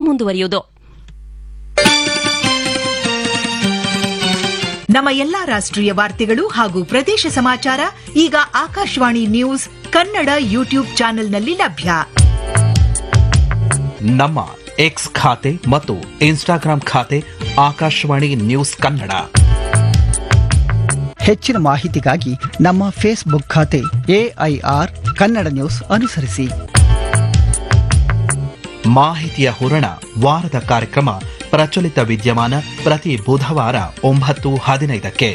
ಮುಂದುವರಿಯುವುದು ನಮ್ಮ ಎಲ್ಲಾ ರಾಷ್ಟ್ರೀಯ ವಾರ್ತೆಗಳು ಹಾಗೂ ಪ್ರದೇಶ ಸಮಾಚಾರ ಈಗ ಆಕಾಶವಾಣಿ ನ್ಯೂಸ್ ಕನ್ನಡ ಯೂಟ್ಯೂಬ್ ಚಾನೆಲ್ನಲ್ಲಿ ಲಭ್ಯ ನಮ್ಮ ಎಕ್ಸ್ ಖಾತೆ ಮತ್ತು ಇನ್ಸ್ಟಾಗ್ರಾಂ ಖಾತೆ ಆಕಾಶವಾಣಿ ನ್ಯೂಸ್ ಕನ್ನಡ ಹೆಚ್ಚಿನ ಮಾಹಿತಿಗಾಗಿ ನಮ್ಮ ಫೇಸ್ಬುಕ್ ಖಾತೆ ಎಐಆರ್ ಕನ್ನಡ ನ್ಯೂಸ್ ಅನುಸರಿಸಿ ಮಾಹಿತಿಯ ಹೂರಣ ವಾರದ ಕಾರ್ಯಕ್ರಮ ಪ್ರಚಲಿತ ವಿದ್ಯಮಾನ ಪ್ರತಿ ಬುಧವಾರ ಒಂಬತ್ತು ಹದಿನೈದಕ್ಕೆ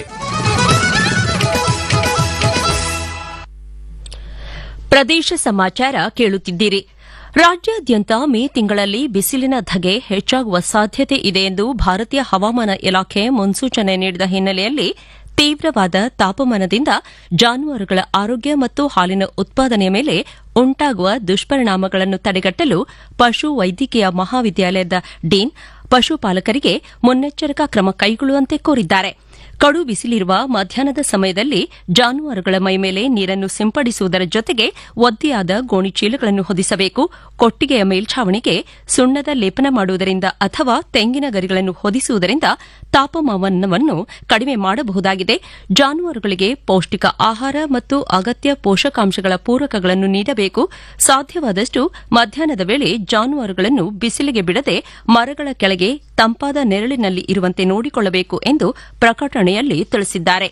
ಪ್ರದೇಶ ಸಮಾಚಾರ ಕೇಳುತ್ತಿದ್ದೀರಿ ರಾಜ್ಯಾದ್ಯಂತ ಮೇ ತಿಂಗಳಲ್ಲಿ ಬಿಸಿಲಿನ ಧಗೆ ಹೆಚ್ಚಾಗುವ ಸಾಧ್ಯತೆ ಇದೆ ಎಂದು ಭಾರತೀಯ ಹವಾಮಾನ ಇಲಾಖೆ ಮುನ್ಸೂಚನೆ ನೀಡಿದ ಹಿನ್ನೆಲೆಯಲ್ಲಿ ತೀವ್ರವಾದ ತಾಪಮಾನದಿಂದ ಜಾನುವಾರುಗಳ ಆರೋಗ್ಯ ಮತ್ತು ಹಾಲಿನ ಉತ್ಪಾದನೆಯ ಮೇಲೆ ಉಂಟಾಗುವ ದುಷ್ಪರಿಣಾಮಗಳನ್ನು ತಡೆಗಟ್ಟಲು ಪಶು ವೈದ್ಯಕೀಯ ಮಹಾವಿದ್ಯಾಲಯದ ಡೀನ್ ಪಶುಪಾಲಕರಿಗೆ ಮುನ್ನೆಚ್ಚರಿಕಾ ಕ್ರಮ ಕೈಗೊಳ್ಳುವಂತೆ ಕೋರಿದ್ದಾರೆ ಕಡು ಬಿಸಿಲಿರುವ ಮಧ್ಯಾಹ್ನದ ಸಮಯದಲ್ಲಿ ಜಾನುವಾರುಗಳ ಮೈಮೇಲೆ ನೀರನ್ನು ಸಿಂಪಡಿಸುವುದರ ಜೊತೆಗೆ ಒದ್ದೆಯಾದ ಗೋಣಿಚೀಲಗಳನ್ನು ಹೊದಿಸಬೇಕು ಕೊಟ್ಟಿಗೆಯ ಮೇಲ್ಛಾವಣಿಗೆ ಸುಣ್ಣದ ಲೇಪನ ಮಾಡುವುದರಿಂದ ಅಥವಾ ತೆಂಗಿನ ಗರಿಗಳನ್ನು ಹೊದಿಸುವುದರಿಂದ ತಾಪಮಾನವನ್ನು ಕಡಿಮೆ ಮಾಡಬಹುದಾಗಿದೆ ಜಾನುವಾರುಗಳಿಗೆ ಪೌಷ್ಟಿಕ ಆಹಾರ ಮತ್ತು ಅಗತ್ಯ ಪೋಷಕಾಂಶಗಳ ಪೂರಕಗಳನ್ನು ನೀಡಬೇಕು ಸಾಧ್ಯವಾದಷ್ಟು ಮಧ್ಯಾಹ್ನದ ವೇಳೆ ಜಾನುವಾರುಗಳನ್ನು ಬಿಸಿಲಿಗೆ ಬಿಡದೆ ಮರಗಳ ಕೆಳಗೆ ತಂಪಾದ ನೆರಳಿನಲ್ಲಿ ಇರುವಂತೆ ನೋಡಿಕೊಳ್ಳಬೇಕು ಎಂದು ಪ್ರಕಟಣೆಯಲ್ಲಿ ತಿಳಿಸಿದ್ದಾರೆ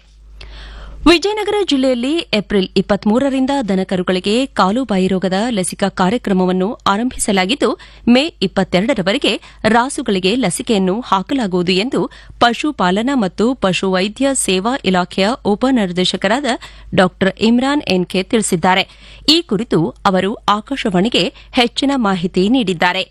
ವಿಜಯನಗರ ಜಿಲ್ಲೆಯಲ್ಲಿ ಏಪ್ರಿಲ್ ಇಪ್ಪತ್ಮೂರರಿಂದ ದನಕರುಗಳಿಗೆ ಕಾಲುಬಾಯಿ ರೋಗದ ಲಸಿಕಾ ಕಾರ್ಯಕ್ರಮವನ್ನು ಆರಂಭಿಸಲಾಗಿದ್ದು ಮೇ ಇಪ್ಪತ್ತೆರಡರವರೆಗೆ ರಾಸುಗಳಿಗೆ ಲಸಿಕೆಯನ್ನು ಹಾಕಲಾಗುವುದು ಎಂದು ಪಶುಪಾಲನಾ ಮತ್ತು ಪಶುವೈದ್ಯ ಸೇವಾ ಇಲಾಖೆಯ ಉಪನಿರ್ದೇಶಕರಾದ ಡಾ ಇಮ್ರಾನ್ ಎನ್ಕೆ ತಿಳಿಸಿದ್ದಾರೆ ಈ ಕುರಿತು ಅವರು ಆಕಾಶವಾಣಿಗೆ ಹೆಚ್ಚಿನ ಮಾಹಿತಿ ನೀಡಿದ್ದಾರೆ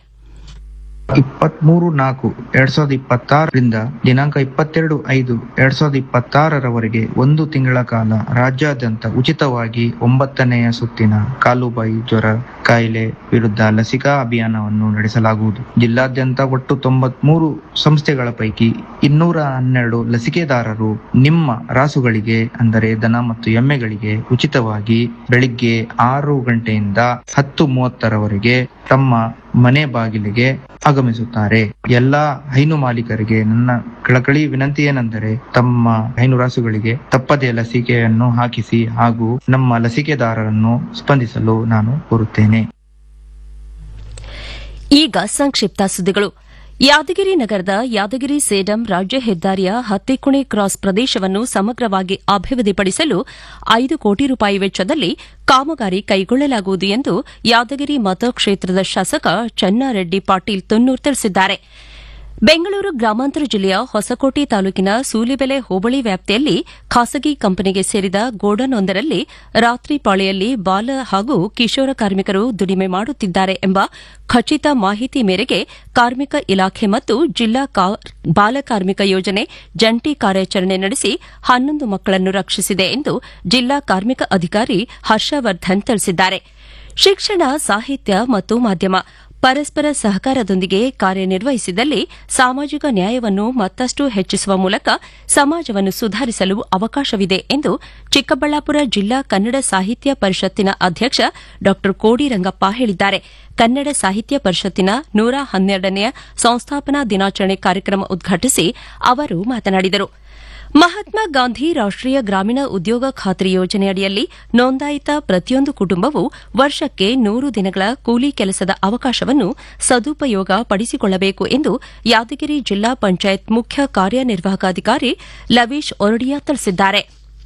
ಇಪ್ಪತ್ಮೂರು ನಾಲ್ಕು ಎರಡ್ ಸಾವಿರದ ಇಪ್ಪತ್ತಾರರಿಂದ ದಿನಾಂಕ ಇಪ್ಪತ್ತೆರಡು ಐದು ಎರಡ್ ಸಾವಿರದ ಇಪ್ಪತ್ತಾರರವರೆಗೆ ಒಂದು ತಿಂಗಳ ಕಾಲ ರಾಜ್ಯಾದ್ಯಂತ ಉಚಿತವಾಗಿ ಒಂಬತ್ತನೆಯ ಸುತ್ತಿನ ಕಾಲುಬಾಯಿ ಜ್ವರ ಕಾಯಿಲೆ ವಿರುದ್ಧ ಲಸಿಕಾ ಅಭಿಯಾನವನ್ನು ನಡೆಸಲಾಗುವುದು ಜಿಲ್ಲಾದ್ಯಂತ ಒಟ್ಟು ತೊಂಬತ್ಮೂರು ಸಂಸ್ಥೆಗಳ ಪೈಕಿ ಇನ್ನೂರ ಹನ್ನೆರಡು ಲಸಿಕೆದಾರರು ನಿಮ್ಮ ರಾಸುಗಳಿಗೆ ಅಂದರೆ ದನ ಮತ್ತು ಎಮ್ಮೆಗಳಿಗೆ ಉಚಿತವಾಗಿ ಬೆಳಿಗ್ಗೆ ಆರು ಗಂಟೆಯಿಂದ ಹತ್ತು ಮೂವತ್ತರವರೆಗೆ ತಮ್ಮ ಮನೆ ಬಾಗಿಲಿಗೆ ಆಗಮಿಸುತ್ತಾರೆ ಎಲ್ಲಾ ಹೈನು ಮಾಲೀಕರಿಗೆ ನನ್ನ ಕಳಕಳಿ ವಿನಂತಿ ಏನೆಂದರೆ ತಮ್ಮ ಹೈನು ರಾಸುಗಳಿಗೆ ತಪ್ಪದೆ ಲಸಿಕೆಯನ್ನು ಹಾಕಿಸಿ ಹಾಗೂ ನಮ್ಮ ಲಸಿಕೆದಾರರನ್ನು ಸ್ಪಂದಿಸಲು ನಾನು ಕೋರುತ್ತೇನೆ ಈಗ ಸಂಕ್ಷಿಪ್ತ ಸುದ್ದಿಗಳು ಯಾದಗಿರಿ ನಗರದ ಯಾದಗಿರಿ ಸೇಡಂ ರಾಜ್ಯ ಹೆದ್ದಾರಿಯ ಹತ್ತಿಕುಣಿ ಕ್ರಾಸ್ ಪ್ರದೇಶವನ್ನು ಸಮಗ್ರವಾಗಿ ಅಭಿವೃದ್ಧಿಪಡಿಸಲು ಐದು ಕೋಟಿ ರೂಪಾಯಿ ವೆಚ್ಚದಲ್ಲಿ ಕಾಮಗಾರಿ ಕೈಗೊಳ್ಳಲಾಗುವುದು ಎಂದು ಯಾದಗಿರಿ ಮತಕ್ಷೇತ್ರದ ಶಾಸಕ ಚನ್ನಾರೆಡ್ಡಿ ಪಾಟೀಲ್ ತುನ್ನೂರ್ ತಿಳಿಸಿದ್ದಾರೆ ಬೆಂಗಳೂರು ಗ್ರಾಮಾಂತರ ಜಿಲ್ಲೆಯ ಹೊಸಕೋಟೆ ತಾಲೂಕಿನ ಸೂಲಿಬೆಲೆ ಹೋಬಳಿ ವ್ಯಾಪ್ತಿಯಲ್ಲಿ ಖಾಸಗಿ ಕಂಪನಿಗೆ ಸೇರಿದ ಗೋಡನ್ವೊಂದರಲ್ಲಿ ರಾತ್ರಿ ಪಾಳಿಯಲ್ಲಿ ಬಾಲ ಹಾಗೂ ಕಿಶೋರ ಕಾರ್ಮಿಕರು ದುಡಿಮೆ ಮಾಡುತ್ತಿದ್ದಾರೆ ಎಂಬ ಖಚಿತ ಮಾಹಿತಿ ಮೇರೆಗೆ ಕಾರ್ಮಿಕ ಇಲಾಖೆ ಮತ್ತು ಜಿಲ್ಲಾ ಬಾಲ ಕಾರ್ಮಿಕ ಯೋಜನೆ ಜಂಟಿ ಕಾರ್ಯಾಚರಣೆ ನಡೆಸಿ ಹನ್ನೊಂದು ಮಕ್ಕಳನ್ನು ರಕ್ಷಿಸಿದೆ ಎಂದು ಜಿಲ್ಲಾ ಕಾರ್ಮಿಕ ಅಧಿಕಾರಿ ಹರ್ಷವರ್ಧನ್ ತಿಳಿಸಿದ್ದಾರೆ ಶಿಕ್ಷಣ ಸಾಹಿತ್ಯ ಮತ್ತು ಮಾಧ್ಯಮ ಪರಸ್ಪರ ಸಹಕಾರದೊಂದಿಗೆ ಕಾರ್ಯನಿರ್ವಹಿಸಿದಲ್ಲಿ ಸಾಮಾಜಿಕ ನ್ಯಾಯವನ್ನು ಮತ್ತಷ್ಟು ಹೆಚ್ಚಿಸುವ ಮೂಲಕ ಸಮಾಜವನ್ನು ಸುಧಾರಿಸಲು ಅವಕಾಶವಿದೆ ಎಂದು ಚಿಕ್ಕಬಳ್ಳಾಪುರ ಜಿಲ್ಲಾ ಕನ್ನಡ ಸಾಹಿತ್ಯ ಪರಿಷತ್ತಿನ ಅಧ್ಯಕ್ಷ ಡಾ ಕೋಡಿರಂಗಪ್ಪ ಹೇಳಿದ್ದಾರೆ ಕನ್ನಡ ಸಾಹಿತ್ಯ ಪರಿಷತ್ತಿನ ನೂರ ಹನ್ನೆರಡನೆಯ ಸಂಸ್ಥಾಪನಾ ದಿನಾಚರಣೆ ಕಾರ್ಯಕ್ರಮ ಉದ್ಘಾಟಿಸಿ ಅವರು ಮಾತನಾಡಿದರು ಮಹಾತ್ಮ ಗಾಂಧಿ ರಾಷ್ಟೀಯ ಗ್ರಾಮೀಣ ಉದ್ಯೋಗ ಖಾತ್ರಿ ಯೋಜನೆಯಡಿಯಲ್ಲಿ ನೋಂದಾಯಿತ ಪ್ರತಿಯೊಂದು ಕುಟುಂಬವು ವರ್ಷಕ್ಕೆ ನೂರು ದಿನಗಳ ಕೂಲಿ ಕೆಲಸದ ಅವಕಾಶವನ್ನು ಸದುಪಯೋಗ ಪಡಿಸಿಕೊಳ್ಳಬೇಕು ಎಂದು ಯಾದಗಿರಿ ಜಿಲ್ಲಾ ಪಂಚಾಯತ್ ಮುಖ್ಯ ಕಾರ್ಯನಿರ್ವಾಹಕಾಧಿಕಾರಿ ಲವೀಶ್ ಒರಡಿಯಾ ತಿಳಿಸಿದ್ದಾರೆ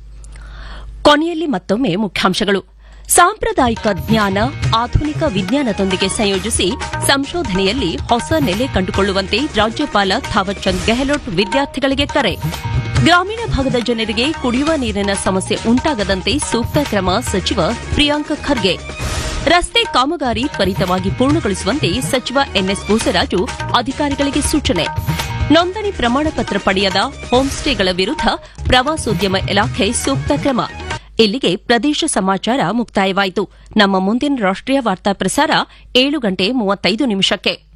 ಕೊನೆಯಲ್ಲಿ ಮತ್ತೊಮ್ಮೆ ಮುಖ್ಯಾಂಶಗಳು ಸಾಂಪ್ರದಾಯಿಕ ಜ್ಞಾನ ಆಧುನಿಕ ವಿಜ್ಞಾನದೊಂದಿಗೆ ಸಂಯೋಜಿಸಿ ಸಂಶೋಧನೆಯಲ್ಲಿ ಹೊಸ ನೆಲೆ ಕಂಡುಕೊಳ್ಳುವಂತೆ ರಾಜ್ಯಪಾಲ ಥಾವರ್ಚಂದ್ ಗೆಹ್ಲೋಟ್ ವಿದ್ಯಾರ್ಥಿಗಳಿಗೆ ಕರೆ ಗ್ರಾಮೀಣ ಭಾಗದ ಜನರಿಗೆ ಕುಡಿಯುವ ನೀರಿನ ಸಮಸ್ಯೆ ಉಂಟಾಗದಂತೆ ಸೂಕ್ತ ಕ್ರಮ ಸಚಿವ ಪ್ರಿಯಾಂಕ ಖರ್ಗೆ ರಸ್ತೆ ಕಾಮಗಾರಿ ತ್ವರಿತವಾಗಿ ಪೂರ್ಣಗೊಳಿಸುವಂತೆ ಸಚಿವ ಎನ್ಎಸ್ ಬೋಸರಾಜು ಅಧಿಕಾರಿಗಳಿಗೆ ಸೂಚನೆ ನೋಂದಣಿ ಪ್ರಮಾಣ ಪತ್ರ ಪಡೆಯದ ಹೋಂಸ್ಟೇಗಳ ವಿರುದ್ಧ ಪ್ರವಾಸೋದ್ಯಮ ಇಲಾಖೆ ಸೂಕ್ತ ಕ್ರಮ ಇಲ್ಲಿಗೆ ಪ್ರದೇಶ ಸಮಾಚಾರ ಮುಕ್ತಾಯವಾಯಿತು ನಮ್ಮ ಮುಂದಿನ ರಾಷ್ಟೀಯ ವಾರ್ತಾ ಪ್ರಸಾರ ಏಳು ಗಂಟೆ ಮೂವತ್ತೈದು ನಿಮಿಷಕ್ಕೆ